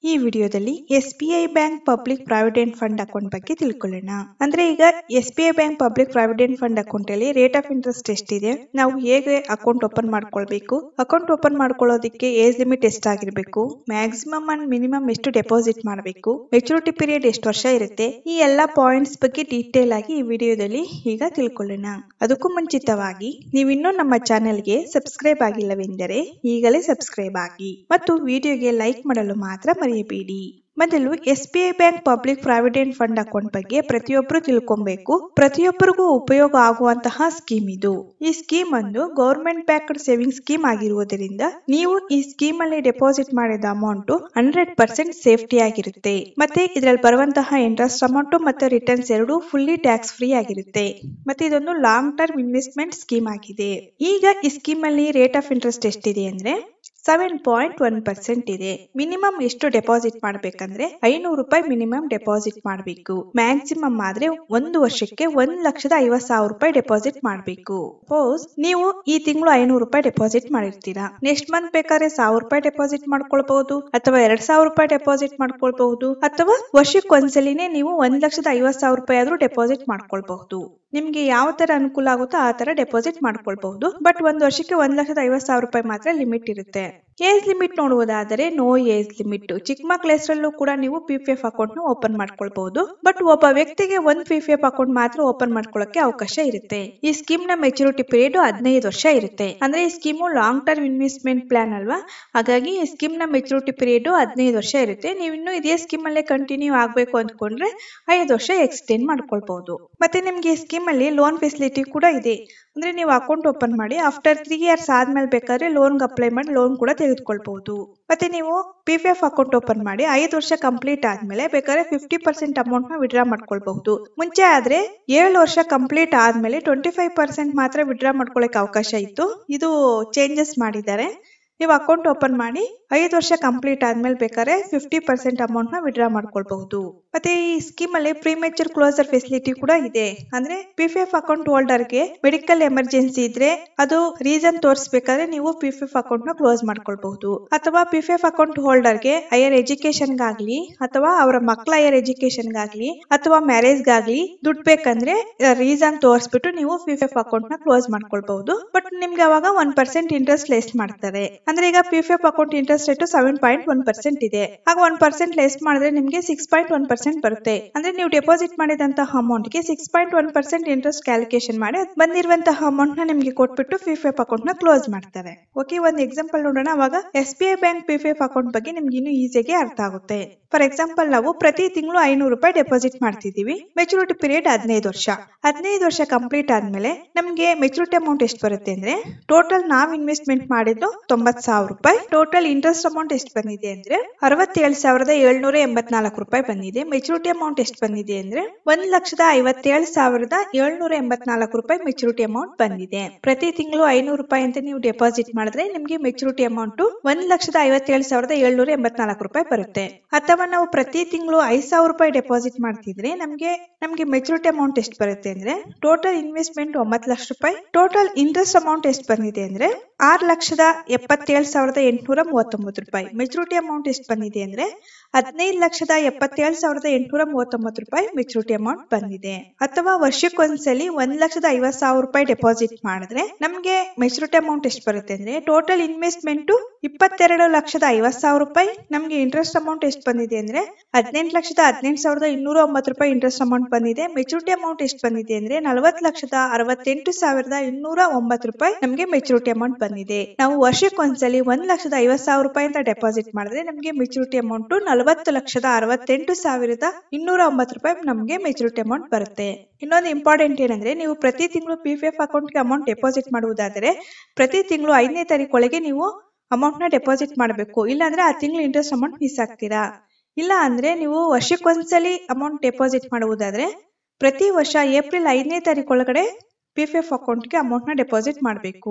ಈ ವಿಡಿಯೋದಲ್ಲಿ S B I bank public provident fund account ಬಗ್ಗೆ ತಿಳ್ಕೊಳ್ಳೋಣ ಅಂದ್ರೆ ಈಗ S B I bank public provident fund account ಅಲ್ಲಿ ರೇಟ್ ಆಫ್ ಇಂಟ್ರೆಸ್ಟ್ ಎಷ್ಟಿದೆ ನಾವು ಹೇಗೆ ಅಕೌಂಟ್ ಓಪನ್ ಮಾಡ್ಕೊಳ್ಬೇಕು ಅಕೌಂಟ್ ಓಪನ್ ಮಾಡ್ಕೊಳ್ಳೋದಕ್ಕೆ ಏಜ್ ಲಿಮಿಟ್ ಎಷ್ಟಾಗಿರ್ಬೇಕು ಮ್ಯಾಕ್ಸಿಮಮ್ ಅಂಡ್ ಮಿನಿಮಮ್ ಎಷ್ಟು ಡೆಪಾಸಿಟ್ ಮಾಡಬೇಕು ಮೆಚುರಿಟಿ ಪೀರಿಯಡ್ ಎಷ್ಟು ವರ್ಷ ಇರುತ್ತೆ ಈ ಎಲ್ಲಾ ಪಾಯಿಂಟ್ಸ್ ಬಗ್ಗೆ ಡೀಟೇಲ್ ಆಗಿ ಈ ವಿಡಿಯೋದಲ್ಲಿ ಈಗ ತಿಳ್ಕೊಳ್ಳೋಣ ಅದಕ್ಕೂ ಮುಂಚಿತವಾಗಿ ನೀವಿನ್ನೂ ನಮ್ಮ ಚಾನೆಲ್ಗೆ ಸಬ್ಸ್ಕ್ರೈಬ್ ಆಗಿಲ್ಲವೆಂದರೆ ಈಗಲೇ ಸಬ್ಸ್ಕ್ರೈಬ್ ಆಗಿ ಮತ್ತು ವಿಡಿಯೋಗೆ ಲೈಕ್ ಮಾಡಲು ಮಾತ್ರ ಮರೆಯಬೇಡಿ ಮೊದಲು S B I bank public provident fund account ಬಗ್ಗೆ ಪ್ರತಿಯೊಬ್ಬರು ತಿಳ್ಕೊಬೇಕು ಪ್ರತಿಯೊಬ್ಬರಿಗೂ ಉಪಯೋಗ ಆಗುವಂತಹ ಸ್ಕೀಮ್ ಇದು ಈ ಸ್ಕೀಮ್ ಒಂದು ಗೌರ್ಮೆಂಟ್ ಬ್ಯಾಕ್ಡ್ ಸೇವಿಂಗ್ ಸ್ಕೀಮ್ ಆಗಿರುವುದರಿಂದ ನೀವು ಈ ಸ್ಕೀಮ್ ಅಲ್ಲಿ ಡೆಪಾಸಿಟ್ ಮಾಡಿದ ಅಮೌಂಟ್ ಹಂಡ್ರೆಡ್ ಪರ್ಸೆಂಟ್ ಸೇಫ್ಟಿ ಆಗಿರುತ್ತೆ ಮತ್ತೆ ಇದರಲ್ಲಿ ಬರುವಂತಹ ಇಂಟ್ರೆಸ್ಟ್ ಅಮೌಂಟ್ ಮತ್ತೆ ರಿಟರ್ನ್ಸ್ ಎರಡು ಫುಲ್ಲಿ ಟ್ಯಾಕ್ಸ್ ಫ್ರೀ ಆಗಿರುತ್ತೆ ಮತ್ತೆ ಇದೊಂದು ಲಾಂಗ್ ಟರ್ಮ್ ಇನ್ವೆಸ್ಟ್ಮೆಂಟ್ ಸ್ಕೀಮ್ ಆಗಿದೆ ಈಗ ಈ ಸ್ಕೀಮ್ ಅಲ್ಲಿ ರೇಟ್ ಆಫ್ ಇಂಟ್ರೆಸ್ಟ್ ಎಷ್ಟಿದೆ ಅಂದ್ರೆ ಸೆವೆನ್ ಪಾಯಿಂಟ್ ಒನ್ ಪರ್ಸೆಂಟ್ ಇದೆ ಮಿನಿಮಮ್ ಎಷ್ಟು ಡೆಪಾಸಿಟ್ ಮಾಡ್ಬೇಕಂದ್ರೆ ಐನೂರು ರೂಪಾಯಿ ಮಿನಿಮಮ್ ಡೆಪಾಸಿಟ್ ಮಾಡಬೇಕು ಮ್ಯಾಕ್ಸಿಮಮ್ ಆದ್ರೆ ಒಂದು ವರ್ಷಕ್ಕೆ ಒಂದ್ ಲಕ್ಷದ ಐವತ್ ಸಾವಿರ ರೂಪಾಯಿ ಡೆಪಾಸಿಟ್ ಮಾಡಬೇಕು ಸಪೋಸ್ ನೀವು ಈ ತಿಂಗಳು ಐನೂರು ರೂಪಾಯಿ ಡೆಪಾಸಿಟ್ ಮಾಡಿರ್ತೀರಾ ನೆಕ್ಸ್ಟ್ ಮಂತ್ ಬೇಕಾದ್ರೆ ಸಾವಿರ ರೂಪಾಯಿ ಡೆಪಾಸಿಟ್ ಮಾಡ್ಕೊಳ್ಬಹುದು ಅಥವಾ ಎರಡ್ ಸಾವಿರ ರೂಪಾಯಿ ಡೆಪಾಸಿಟ್ ಮಾಡ್ಕೊಳ್ಬಹುದು ಅಥವಾ ವರ್ಷಕ್ಕೆ ಒಂದ್ಸಲಿನೇ ನೀವು ಒಂದ್ ಲಕ್ಷದ ಐವತ್ ಸಾವಿರ ರೂಪಾಯಿ ಆದ್ರೂ ಡೆಪಾಸಿಟ್ ಮಾಡ್ಕೊಳ್ಬಹುದು ನಿಮ್ಗೆ ಯಾವ ತರ ಅನುಕೂಲ ಆಗುತ್ತೋ ಆ ತರ ಡೆಪಾಸಿಟ್ ಮಾಡ್ಕೊಳ್ಬಹುದು ಬಟ್ ಒಂದ್ ವರ್ಷಕ್ಕೆ ಒಂದ್ ಲಕ್ಷದ ಐವತ್ ಸಾವಿರ ರೂಪಾಯಿ ಮಾತ್ರ ಲಿಮಿಟ್ ಇರುತ್ತೆ ಏಜ್ ಲಿಮಿಟ್ ನೋಡುವುದಾದರೆ ನೋ ಏಜ್ ಲಿಮಿಟ್ ಚಿಕ್ಕ ಮಕ್ಳ ಹೆಸರಲ್ಲೂ ಕೂಡ ನೀವು ಪಿ ಪಿ ಎಫ್ ಅಕೌಂಟ್ ನ ಓಪನ್ ಮಾಡ್ಕೊಳ್ಬಹುದು ಬಟ್ ಒಬ್ಬ ವ್ಯಕ್ತಿಗೆ ಒಂದ್ ಪಿ ಪಿ ಎಫ್ ಅಕೌಂಟ್ ಮಾತ್ರ ಓಪನ್ ಮಾಡ್ಕೊಳ್ಳಕ್ಕೆ ಅವಕಾಶ ಇರುತ್ತೆ ಈ ಸ್ಕೀಮ್ ನ ಮೆಚುರಿಟಿ ಪೀರಿಯಡ್ ಹದಿನೈದು ವರ್ಷ ಇರುತ್ತೆ ಅಂದ್ರೆ ಈ scheme long term investment plan ಅಲ್ವಾ ಹಾಗಾಗಿ ಈ ಸ್ಕೀಮ್ ನ ಮೆಚುರಿಟಿ ಪೀರಿಯಡ್ ಹದಿನೈದು ವರ್ಷ ಇರುತ್ತೆ ನೀವು ಇನ್ನು ಇದೇ ಸ್ಕೀಮ್ ಅಲ್ಲೇ ಕಂಟಿನ್ಯೂ ಆಗ್ಬೇಕು ಅಂದ್ಕೊಂಡ್ರೆ ಐದು ವರ್ಷ ಎಕ್ಸ್ಟೆಂಡ್ ಮಾಡ್ಕೊಳ್ಬಹುದು ಮತ್ತೆ ನಿಮ್ಗೆ ಈ ಸ್ಕೀಮ್ ಅಲ್ಲಿ ಲೋನ್ ಫೆಸಿಲಿಟಿ ಕೂಡ ಇದೆ ಅಂದ್ರೆ ನೀವು ಅಕೌಂಟ್ ಓಪನ್ ಮಾಡಿ ಆಫ್ಟರ್ ತ್ರೀ ಇಯರ್ಸ್ ಆದ್ಮೇಲೆ ಬೇಕಾದ್ರೆ ಲೋನ್ ಅಪ್ಲೈ ಮಾಡಿ ಲೋನ್ ಕೂಡ ತೆಗೆದುಕೊಳ್ಬಹುದು ಮತ್ತೆ ನೀವು P P F account open ಮಾಡಿ ಐದು ವರ್ಷ ಕಂಪ್ಲೀಟ್ ಆದ್ಮೇಲೆ ಬೇಕಾದ್ರೆ ಫಿಫ್ಟಿ ಪರ್ಸೆಂಟ್ ಅಮೌಂಟ್ ನ ವಿಡ್ರಾ ಮಾಡ್ಕೊಳ್ಬಹುದು ಮುಂಚೆ ಆದ್ರೆ ಏಳು ವರ್ಷ ಕಂಪ್ಲೀಟ್ ಆದ್ಮೇಲೆ ಟ್ವೆಂಟಿ ಫೈವ್ ಪರ್ಸೆಂಟ್ ಮಾತ್ರ ವಿಡ್ರಾ ಮಾಡ್ಕೊಳಕ್ ಅವಕಾಶ ಇತ್ತು ಇದು ಚೇಂಜಸ್ ಮಾಡಿದ್ದಾರೆ ನೀವು ಅಕೌಂಟ್ ಓಪನ್ ಮಾಡಿ ಐದು ವರ್ಷ ಕಂಪ್ಲೀಟ್ ಆದ್ಮೇಲೆ ಬೇಕಾದ್ರೆ ಫಿಫ್ಟಿ ಪರ್ಸೆಂಟ್ ಅಮೌಂಟ್ ನ ವಿಡ್ರಾ ಮಾಡ್ಕೊಳ್ಬಹುದು ಮತ್ತೆ ಈ ಸ್ಕೀಮ್ ಅಲ್ಲಿ ಪ್ರಿಮೇಚರ್ ಕ್ಲೋಸರ್ ಫೆಸಿಲಿಟಿ ಕೂಡ ಇದೆ ಅಂದ್ರೆ P P F account holder ಗೆ ಮೆಡಿಕಲ್ ಎಮರ್ಜೆನ್ಸಿ ಇದ್ರೆ ಅದು ರೀಸನ್ ತೋರಿಸಬೇಕಾದ್ರೆ ನೀವು ಪಿ ಪಿ ಎಫ್ ಅಕೌಂಟ್ ನ ಕ್ಲೋಸ್ ಮಾಡ್ಕೊಳ್ಬಹುದು ಅಥವಾ P P F account holder ಗೆ ಹೈಯರ್ ಎಜುಕೇಶನ್ ಗಾಗ್ಲಿ ಅಥವಾ ಅವರ ಮಕ್ಕಳ ಹೈಯರ್ ಎಜುಕೇಶನ್ ಗಾಗ್ಲಿ ಅಥವಾ ಮ್ಯಾರೇಜ್ ಗಾಗ್ಲಿ ದುಡ್ಡು ಬೇಕಂದ್ರೆ ರೀಸನ್ ತೋರಿಸ್ಬಿಟ್ಟು ನೀವು ಪಿ ಪಿ ಎಫ್ ಅಕೌಂಟ್ ನ ಕ್ಲೋಸ್ ಮಾಡ್ಕೊಳ್ಬಹುದು ಬಟ್ ನಿಮ್ಗೆ ಅವಾಗ ಒನ್ ಪರ್ಸೆಂಟ್ ಇಂಟ್ರೆಸ್ಟ್ ಲೆಸ್ ಮಾಡ್ತಾರೆ ಅಂದ್ರೆ ಈಗ P P F account interest rate seven point one percent ಇದೆ ಆಗ ಒನ್ ಪರ್ಸೆಂಟ್ ಲೆಸ್ ಮಾಡಿದ್ರೆ ನಿಮ್ಗೆ ಸಿಕ್ಸ್ ಪಾಯಿಂಟ್ ಒನ್ ಪರ್ಸೆಂಟ್ ಬರುತ್ತೆ ಅಂದ್ರೆ ನೀವು ಡೆಪಾಸಿಟ್ ಮಾಡಿದಂತಹ ಅಮೌಂಟ್ ಗೆ six point one percent interest calculation ಮಾಡಿ ಅದ್ ಬಂದಿರುವಂತಹ ಅಮೌಂಟ್ ನ ನಿಮ್ಗೆ ಕೊಟ್ಬಿಟ್ಟು ಪಿ ಪಿ ಎಫ್ ಅಕೌಂಟ್ ನ ಕ್ಲೋಸ್ ಮಾಡ್ತಾರೆ ಓಕೆ ಒಂದು ಎಕ್ಸಾಂಪಲ್ ನೋಡೋಣ ಅವಾಗ S B I bank P P F account ಬಗ್ಗೆ ನಿಮ್ಗೆ ಇನ್ನೂ ಈಸಿಯಾಗಿ ಅರ್ಥ ಆಗುತ್ತೆ ಫಾರ್ ಎಕ್ಸಾಂಪಲ್ ನಾವು ಪ್ರತಿ ತಿಂಗಳು ಐನೂರು ರೂಪಾಯಿ ಡೆಪಾಸಿಟ್ ಮಾಡ್ತಿದೀವಿ ಮೆಚುರಿಟಿ ಪೀರಿಯಡ್ ಹದಿನೈದು ವರ್ಷ ಹದಿನೈದು ವರ್ಷ ಕಂಪ್ಲೀಟ್ ಆದ್ಮೇಲೆ ನಮ್ಗೆ ಮೆಚುರಿಟಿ ಅಮೌಂಟ್ ಎಷ್ಟು ಬರುತ್ತೆ ಅಂದ್ರೆ ಟೋಟಲ್ ನಾವ್ ಇನ್ವೆಸ್ಟ್ಮೆಂಟ್ ಮಾಡಿದ್ದು ತೊಂಬತ್ ಸಾವಿರ ರೂಪಾಯಿ ಟೋಟಲ್ ಇಂಟ್ರೆಸ್ಟ್ ಅಮೌಂಟ್ ಎಷ್ಟು ಬಂದಿದೆ ಅಂದ್ರೆ ಅರವತ್ತೇಳು ಸಾವಿರದ ಏಳ್ನೂರ ಎಂಬತ್ನಾಲ್ಕು ರೂಪಾಯಿ ಬಂದಿದೆ ಮೆಚುರಿಟಿ ಅಮೌಂಟ್ ಎಷ್ಟು ಬಂದಿದೆ ಅಂದ್ರೆ ಒಂದ್ ಲಕ್ಷದ ಐವತ್ತೇಳು ಸಾವಿರದ ಏಳ್ನೂರ ಎಂಬತ್ನಾಲ್ಕು ರೂಪಾಯಿ ಮೆಚುರಿಟಿ ಅಮೌಂಟ್ ಬಂದಿದೆ ಪ್ರತಿ ತಿಂಗಳು ಐನೂರು ರೂಪಾಯಿ ಅಂತ ನೀವು ಡೆಪಾಸಿಟ್ ಮಾಡಿದ್ರೆ ನಿಮ್ಗೆ ಮೆಚುರಿಟಿ ಅಮೌಂಟ್ ಒಂದ್ ಲಕ್ಷದ ಐವತ್ತೇಳು ಸಾವಿರದ ಏಳ್ನೂರ ಎಂಬತ್ನಾಲ್ಕು ರೂಪಾಯಿ ಬರುತ್ತೆ ಅಥವಾ ನಾವು ಪ್ರತಿ ತಿಂಗಳು ಐದ್ ಸಾವಿರ ರೂಪಾಯಿ ಡೆಪಾಸಿಟ್ ಮಾಡ್ತಿದ್ರೆ ನಮ್ಗೆ ನಮ್ಗೆ ಮೆಚುರಿಟಿ ಅಮೌಂಟ್ ಎಷ್ಟು ಬರುತ್ತೆ ಅಂದ್ರೆ ಟೋಟಲ್ ಇನ್ವೆಸ್ಟ್ಮೆಂಟ್ ಒಂಬತ್ತು ಲಕ್ಷ ರೂಪಾಯಿ ಟೋಟಲ್ ಇಂಟ್ರೆಸ್ಟ್ ಅಮೌಂಟ್ ಎಷ್ಟು ಬಂದಿದೆ ಅಂದ್ರೆ ಆರ್ ಲಕ್ಷದ ಎಪ್ಪತ್ತೇಳು ಸಾವಿರದ ಎಂಟುನೂರ ಮೂವತ್ತೊಂಬತ್ತು ರೂಪಾಯಿ ಮೆಚುರಿಟಿ ಅಮೌಂಟ್ ಎಷ್ಟು ಬಂದಿದೆ ಅಂದ್ರೆ ಹದಿನೈದು ಲಕ್ಷದ ಎಪ್ಪತ್ತೇಳು ಸಾವಿರದ ಎಂಟುನೂರ ಮೂವತ್ತೊಂಬತ್ತು ರೂಪಾಯಿ ಮೆಚುರಿಟಿ ಅಮೌಂಟ್ ಬಂದಿದೆ ಅಥವಾ ವರ್ಷಕ್ಕೊಂದ್ಸಲಿ ಒಂದ್ ಲಕ್ಷದ ಐವತ್ ಸಾವಿರ ರೂಪಾಯಿ ಡೆಪಾಸಿಟ್ ಮಾಡಿದ್ರೆ ನಮ್ಗೆ ಮೆಚುರಿಟಿ ಅಮೌಂಟ್ ಎಷ್ಟು ಬರುತ್ತೆ ಅಂದ್ರೆ ಟೋಟಲ್ ಇನ್ವೆಸ್ಟ್ಮೆಂಟ್ ಇಪ್ಪತ್ತೆರಡು ಲಕ್ಷದ ಐವತ್ ಸಾವಿರ ರೂಪಾಯಿ ನಮ್ಗೆ ಇಂಟ್ರೆಸ್ಟ್ ಅಮೌಂಟ್ ಎಷ್ಟು ಬಂದಿದೆ ಅಂದ್ರೆ ಹದಿನೆಂಟು ಲಕ್ಷದ ಹದಿನೆಂಟು ಸಾವಿರದ ಇನ್ನೂರ ಒಂಬತ್ತು ರೂಪಾಯಿ ಇಂಟ್ರೆಸ್ಟ್ ಅಮೌಂಟ್ ಬಂದಿದೆ ಮೆಚುರಿಟಿ ಅಮೌಂಟ್ ಎಷ್ಟು ಬಂದಿದೆ ಅಂದ್ರೆ ನಲವತ್ತು ಲಕ್ಷದ ಅರವತ್ತೆಂಟು ಸಾವಿರದ ಇನ್ನೂರ ಒಂಬತ್ತು ರೂಪಾಯಿ ನಮ್ಗೆ ಮೆಚುರಿಟಿ ಅಮೌಂಟ್ ಬಂದಿದೆ ನಾವು ವರ್ಷಕ್ಕೊಂದ್ಸಲಿ ಒಂದ್ ಲಕ್ಷದ ಐವತ್ ಸಾವಿರ ರೂಪಾಯಿ ಅಂತ ಡೆಪಾಸಿಟ್ ಮಾಡಿದ್ರೆ ನಮ್ಗೆ ಮೆಚುರಿಟಿ ಅಮೌಂಟ್ ನಲವತ್ತು ಲಕ್ಷದ ಅರವತ್ತೆಂಟು ಸಾವಿರದ ಇನ್ನೂರ ಒಂಬತ್ತು ರೂಪಾಯಿ ನಮ್ಗೆ ಮೆಚುರಿಟಿ ಅಮೌಂಟ್ ಬರುತ್ತೆ ಇನ್ನೊಂದು ಇಂಪಾರ್ಟೆಂಟ್ ಏನಂದ್ರೆ ನೀವು ಪ್ರತಿ ತಿಂಗಳು ಪಿ ಪಿ ಎಫ್ ಅಕೌಂಟ್ಗೆ ಅಮೌಂಟ್ ಡೆಪಾಸಿಟ್ ಮಾಡುವುದಾದರೆ ಪ್ರತಿ ತಿಂಗಳು ಐದನೇ ತಾರೀಕು ಒಳಗೆ ನೀವು ಅಮೌಂಟ್ ನ ಡೆಪಾಸಿಟ್ ಮಾಡಬೇಕು ಇಲ್ಲಾಂದ್ರೆ ಆ ತಿಂಗಳು ಇಂಟ್ರೆಸ್ಟ್ ಅಮೌಂಟ್ ಮಿಸ್ ಆಗ್ತೀರಾ ಇಲ್ಲ ಅಂದ್ರೆ ನೀವು ವರ್ಷಕ್ಕೊಂದ್ಸಲಿ ಅಮೌಂಟ್ ಡೆಪಾಸಿಟ್ ಮಾಡುವುದಾದ್ರೆ ಪ್ರತಿ ವರ್ಷ ಏಪ್ರಿಲ್ ಐದನೇ ತಾರೀಕು ಒಳಗಡೆ ಪಿ ಪಿ ಎಫ್ ಅಕೌಂಟ್ಗೆ ಅಮೌಂಟ್ ನ ಡೆಪಾಸಿಟ್ ಮಾಡಬೇಕು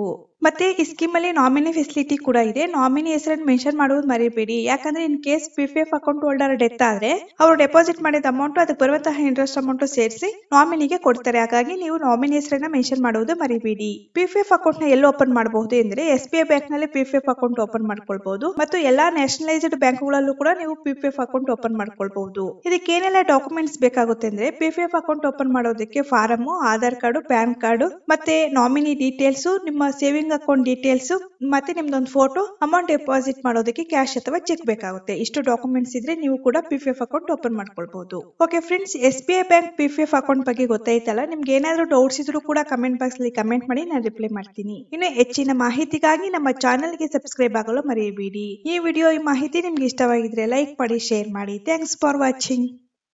ಮತ್ತೆ ಈ ಸ್ಕೀಮ್ ಅಲ್ಲಿ ನಾಮಿನಿ ಫೆಸಿಲಿಟಿ ಕೂಡ ಇದೆ ನಾಮಿನಿ ಹೆಸರನ್ನು ಮೆನ್ಷನ್ ಮಾಡುವುದು ಮರಿಬೇಡಿ ಯಾಕಂದ್ರೆ in case P P F account holder death ಆದ್ರೆ ಅವರು ಡೆಪಾಸಿಟ್ ಮಾಡಿದ ಅಮೌಂಟ್ ಅದಕ್ಕೆ ಬರುವಂತಹ ಇಂಟ್ರೆಸ್ಟ್ ಅಮೌಂಟ್ ಸೇರಿಸಿ ನಾಮಿನಿಗೆ ಕೊಡ್ತಾರೆ ಹಾಗಾಗಿ ನೀವು ನಾಮಿನಿ ಹೆಸರನ್ನ ಮೆನ್ಷನ್ ಮಾಡುವುದು ಮರಿಬೇಡಿ ಪಿ ಪಿ ಎಫ್ ಅಕೌಂಟ್ ನ ಎಲ್ಲಿ ಓಪನ್ ಮಾಡಬಹುದು ಅಂದ್ರೆ ಎಸ್ ಬಿ ಐ ಬ್ಯಾಂಕ್ ನಲ್ಲಿ P P F account open ಮಾಡ್ಕೊಳ್ಬಹುದು ಮತ್ತು ಎಲ್ಲಾ ನ್ಯಾಷನಲೈಸ್ಡ್ ಬ್ಯಾಂಕ್ಗಳಲ್ಲೂ ಕೂಡ ನೀವು P P F account open ಮಾಡ್ಕೊಳ್ಬಹುದು ಇದಕ್ಕೆ ಏನೆಲ್ಲ ಡಾಕ್ಯುಮೆಂಟ್ಸ್ ಬೇಕಾಗುತ್ತೆ ಅಂದ್ರೆ P P F account open ಮಾಡೋದಕ್ಕೆ form Aadhaar card PAN card ಮತ್ತೆ ನಾಮಿನಿ ಡೀಟೇಲ್ಸ್ ನಿಮ್ಮ ಸೇವಿಂಗ್ ಅಕೌಂಟ್ ಡೀಟೇಲ್ಸ್ ಮತ್ತೆ ನಿಮ್ದೊಂದು ಫೋಟೋ ಅಮೌಂಟ್ ಡೆಪಾಸಿಟ್ ಮಾಡೋದಕ್ಕೆ ಕ್ಯಾಶ್ ಅಥವಾ ಚೆಕ್ ಬೇಕಾಗುತ್ತೆ ಇಷ್ಟು ಡಾಕ್ಯುಮೆಂಟ್ಸ್ ಇದ್ರೆ ನೀವು ಕೂಡ P P F account open ಮಾಡ್ಕೊಳ್ಬಹುದು okay friends S B I bank P P F account ಬಗ್ಗೆ ಗೊತ್ತಾಯ್ತಲ್ಲ ನಿಮ್ಗೆ ಏನಾದ್ರೂ ಡೌಟ್ಸ್ ಇದ್ರೂ ಕೂಡ ಕಮೆಂಟ್ ಬಾಕ್ಸ್ ಅಲ್ಲಿ ಕಮೆಂಟ್ ಮಾಡಿ ನಾನು ರಿಪ್ಲೈ ಮಾಡ್ತೀನಿ ಇನ್ನು ಹೆಚ್ಚಿನ ಮಾಹಿತಿಗಾಗಿ ನಮ್ಮ ಚಾನೆಲ್ ಗೆ ಸಬ್ಸ್ಕ್ರೈಬ್ ಆಗಲು ಮರೆಯಬೇಡಿ ಈ ವಿಡಿಯೋ ಈ ಮಾಹಿತಿ ನಿಮ್ಗೆ ಇಷ್ಟವಾಗಿದ್ರೆ ಲೈಕ್ ಮಾಡಿ ಶೇರ್ ಮಾಡಿ ಥ್ಯಾಂಕ್ಸ್ ಫಾರ್ ವಾಚಿಂಗ್